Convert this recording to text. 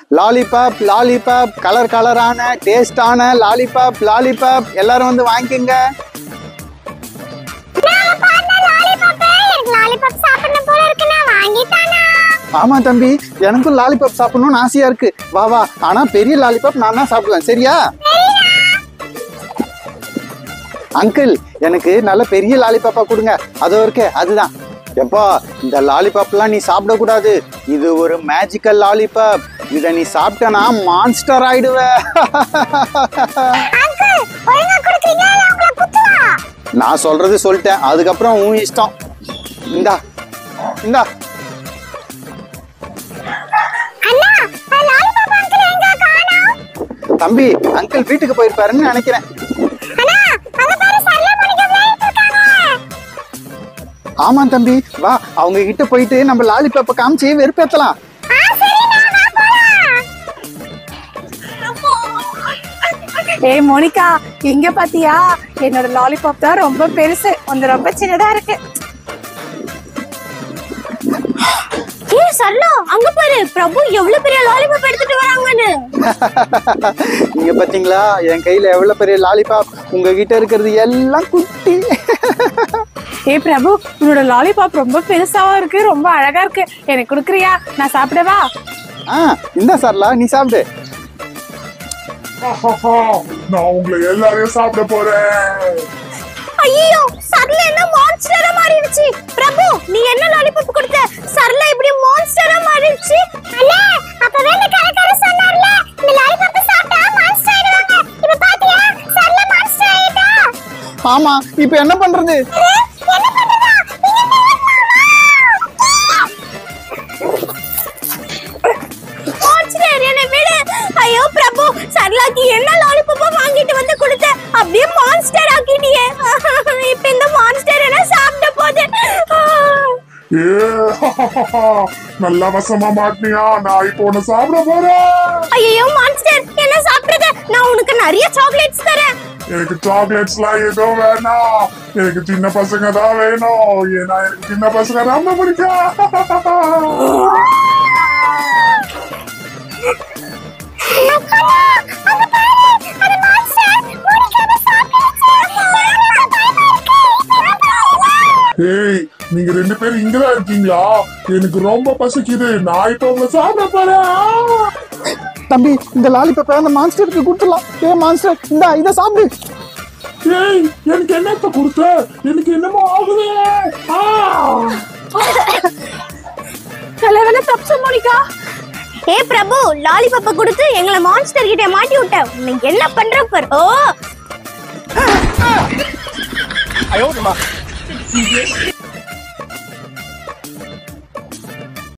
Lollipop lollipop colour கலரான டேஸ்டான lollipop lollipop எல்லாரும் வந்து வாங்கிக்கோங்க லாலிபாப் சாப்பிடணும் போல இருக்குண்ணா வாங்கிட்டானா ஆமா தம்பி எனக்கும் லாலிபாப் சாப்பிடணும்னு ஆசையா இருக்கு வா வா ஆனா பெரிய லாலிபாப் நான் தான் சாப்பிடுவேன் சரியா அங்கிள் எனக்கு நல்ல பெரிய லாலிபாப்பா கொடுங்க அதோ இருக்கே அதுதான் எப்பா இந்த லாலிபாப்லாம் நீ சாப்பிடக்கூடாது இது ஒரு மேஜிக்கல் லாலிபாப் இதை நீ சாப்பிட்டனா மான்ஸ்டர் ஆயிடுவ அங்கிள் ஒழுங்கா கொடுக்குறீங்களா இல்ல உங்களை குத்துவா நான் சொல்றது சொல்லிட்டேன் அதுக்கப்புறம் உன் இஷ்டம் இந்தா இந்தா அண்ணா லாலிபாப் அங்கிள் எங்க காணோம் தம்பி அங்கிள் வீட்டுக்கு போயிருப்பாருன்னு நினைக்கிறேன் அண்ணா அங்க பாரு சரளா மணிக்கு விளையாடிட்டு இருக்காங்க ஆமா தம்பி வா அவங்க கிட்ட போயிட்டு நம்ம லாலிபாப்பை காமிச்சு வெறுப்பேத்தலாம் ஆ சரிண்ணா வா போலாம் ஏய் மோனிகா இங்க பாத்தியா என்னோட லாலிபாப் தான் ரொம்ப பெருசு வந்து ரொம்ப சின்னதா இருக்கு ஏ சரளா அங்க பாரு பிரபு எவ்வளவு பெரிய லாலிபாப் எடுத்துட்டு வராங்கன்னு நீங்க பாத்தீங்களா என் கையில எவ்வளவு பெரிய லாலிபாப் உங்க கிட்ட இருக்கிறது எல்லாம் குட்டி ஏய் பிரபு உன்னோட லாலிபாப் ரொம்ப பெருசாவா இருக்கு ரொம்ப அழகா இருக்கு எனக்கு கொடுக்குறியா நான் சாப்பிடவா ஆ இந்த சார்லா நீ சாப்பிடு நான் உங்களை எல்லாரையும் சாப்பிட போறேன் ஐயோ சரளா என்ன மான்ஸ்டரா மாறிடுச்சு பிரபு நீ என்ன லாலிபாப் கொடுத்த சரளா இப்படி மான்ஸ்டரா மாறிடுச்சு அண்ணே அப்பவே இந்த கடைக்காரர் சொன்னார்ல இந்த லாலிபாப் சாப்பிட்டா மான்ஸ்டர் ஆயிடுவாங்க இப்ப பாத்தியா சரளா மான்ஸ்டர் ஆயிட்டா ஆமா இப்ப என்ன பண்றது என்ன பண்றதா நீங்க மான்ஸ்டர் என்ன விடு ஐயோ பிரபு சரளாக்கு என்ன லாலிபாப்பா வாங்கிட்டு வந்து கொடுத்த அப்படியே மான்ஸ்டர் ஆக்கிட்டியே இப்ப இந்த மான்ஸ்டர் என்ன சாப்பிட போகுது ஏ நல்லா வசமா மாட்டினியா நான் இப்போ உன்னை சாப்பிட போறேன் ஐயோ மான்ஸ்டர் என்ன சாப்பிடுறது நான் உனக்கு நிறைய சாக்லேட்ஸ் தரேன் எனக்கு சாக்லேட்ஸ்லாம் எதுவும் வேணாம் எனக்கு சின்ன பசங்க தான் வேணும் ஏன்னா எனக்கு சின்ன பசங்க ரொம்ப ஏய் நீங்க ரெண்டு பேரும் இங்கதான் இருக்கீங்களா எனக்கு ரொம்ப பசிக்குது நான் இப்போ உங்களை சாப்பிட போறேன் தம்பி இந்த லாலிபாப்பை அந்த மான்ஸ்டருக்கு கொடுத்துடலாம் ஏ மான்ஸ்டர் இந்த இதை சாப்பிடு ஏய் எனக்கு என்னத்த கொடுத்த எனக்கு என்னமோ ஆகுது ஆ! நல்ல வேலை தப்பிச்ச மோனிகா ஏ பிரபு லாலிபாப்ப கொடுத்து எங்களை மான்ஸ்டர் கிட்ட மாட்டி விட்ட நீ என்ன பண்ற பாரு ஓ